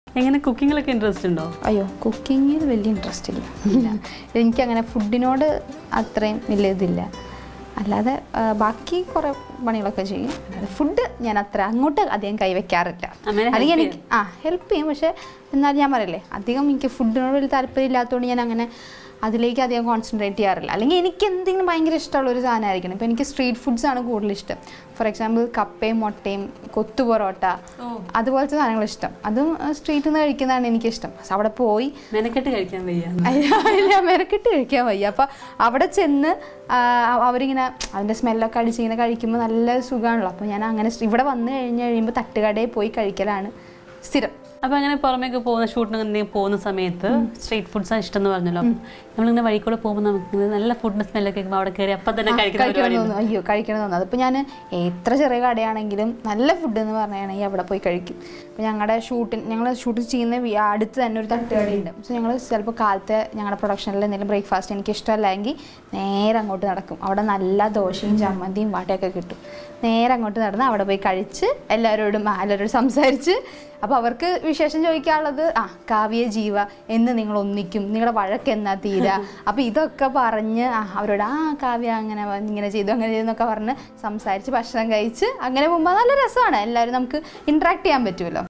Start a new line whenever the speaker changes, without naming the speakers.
എങ്ങനെ കുക്കിങ്ങിലൊക്കെ ഇൻട്രസ്റ്റ് ഉണ്ടോ
അയ്യോ കുക്കിങ്ങിൽ വലിയ ഇൻട്രസ്റ്റ് ഇല്ല ഇല്ല എനിക്കങ്ങനെ ഫുഡിനോട് അത്രയും വലിയ ഇതില്ല അല്ലാതെ ആ, ബാക്കി കുറേ പണികളൊക്കെ ചെയ്യും അല്ലാതെ ഫുഡ് ഞാൻ അത്ര അങ്ങോട്ട് അധികം കൈവയ്ക്കാറില്ല
അമ്മേനെ help
അല്ലെങ്കിൽ എനിക്ക് ആ ഹെൽപ്പ് ചെയ്യും പക്ഷേ എന്നാൽ ഞാൻ പറയില്ലേ അധികം എനിക്ക് ഫുഡിനോട് വലിയ താല്പര്യം ഇല്ലാത്തതുകൊണ്ട് ഞാൻ അങ്ങനെ അതിലേക്ക് അധികം കോൺസെൻട്രേറ്റ് ചെയ്യാറില്ല അല്ലെങ്കിൽ എനിക്ക് എന്തെങ്കിലും ഭയങ്കര ഇഷ്ടമുള്ള ഒരു സാധനമായിരിക്കണം ഇപ്പോൾ എനിക്ക് സ്ട്രീറ്റ് ഫുഡ്സ് ആണ് കൂടുതൽ ഇഷ്ടം ഫോർ എക്സാമ്പിൾ കപ്പയും മുട്ടയും കൊത്തു പൊറോട്ട അതുപോലത്തെ സാധനങ്ങൾ ഇഷ്ടം അതും സ്ട്രീറ്റിൽ നിന്ന് കഴിക്കുന്നതാണ് എനിക്കിഷ്ടം പക്ഷെ അവിടെ പോയി
മെനക്കെട്ട് കഴിക്കാൻ വയ്യ
ഇല്ല മെനക്കെട്ട് കഴിക്കാൻ വയ്യ അപ്പം അവിടെ ചെന്ന് ആ, അവരിങ്ങനെ അതിൻ്റെ സ്മെല്ലൊക്കെ അടിച്ചിങ്ങനെ കഴിക്കുമ്പോൾ നല്ല സുഖമാണല്ലോ അപ്പോൾ ഞാൻ അങ്ങനെ സ് ഇവിടെ വന്ന് കഴിഞ്ഞ് കഴിയുമ്പോൾ തട്ടുകടയിൽ പോയി കഴിക്കലാണ് സ്ഥിരം
അപ്പൊ അങ്ങനെ പുറമേക്ക് പോകുന്ന ഷൂട്ടിന് എന്തെങ്കിലും പോകുന്ന സമയത്ത് സ്ട്രീറ്റ് ഫുഡ്സ് ഇഷ്ടം എന്ന് പറഞ്ഞല്ലോ നമ്മളിങ്ങനെ വഴി കൂടെ പോകുമ്പോൾ നമുക്ക് ഇങ്ങനെ നല്ല ഫുഡിന്റെ സ്മെല്ലൊക്കെ കേൾക്കുമ്പോൾ അവിടെ കയറി അപ്പം തന്നെ കഴിക്കുന്ന
കഴിക്കണം
പരിപാടി
തോന്നുന്നു അയ്യോ കഴിക്കണം തോന്നുന്നു അതിപ്പോൾ ഞാൻ എത്ര ചെറിയ കടയാണെങ്കിലും നല്ല ഫുഡ് എന്ന് പറയുകയാണെങ്കിൽ അവിടെ പോയി കഴിക്കും അപ്പോൾ ഞങ്ങളുടെ ഷൂട്ടിന് ഞങ്ങൾ ഷൂട്ട് ചെയ്യുന്ന വി- അടുത്ത് തന്നെ ഒരു തട്ടുകടയുണ്ട് സോ ഞങ്ങൾ ചിലപ്പോൾ കാലത്തെ ഞങ്ങളുടെ പ്രൊഡക്ഷനിൽ എന്തെങ്കിലും ബ്രേക്ക്ഫാസ്റ്റ് എനിക്ക് ഇഷ്ടമല്ലെങ്കിൽ നേരെ അങ്ങോട്ട് നടക്കും അവിടെ നല്ല ദോശയും ചമ്മന്തിയും വാട്ടയൊക്കെ കിട്ടും നേരെ അങ്ങോട്ട് നടന്ന് അവിടെ പോയി കഴിച്ച് എല്ലാവരോടും ആ, എല്ലാവരോടും സംസാരിച്ച് അപ്പോൾ അവർക്ക് വിശേഷം ചോദിക്കാനുള്ളത് ആ കാവ്യ ജീവ എന്ന് നിങ്ങൾ ഒന്നിക്കും നിങ്ങളുടെ വഴക്ക് എന്നാ തീരാ അപ്പോൾ ഇതൊക്കെ പറഞ്ഞ് ആ അവരോട് ആ കാവ്യ അങ്ങനെ വ- ഇങ്ങനെ ചെയ്തു അങ്ങനെ ചെയ്തു എന്നൊക്കെ പറഞ്ഞ് സംസാരിച്ച് ഭക്ഷണം കഴിച്ച് അങ്ങനെ പോകുമ്പോൾ നല്ല രസമാണ് എല്ലാവരും നമുക്ക് ഇൻട്രാക്ട് ചെയ്യാൻ പറ്റുമല്ലോ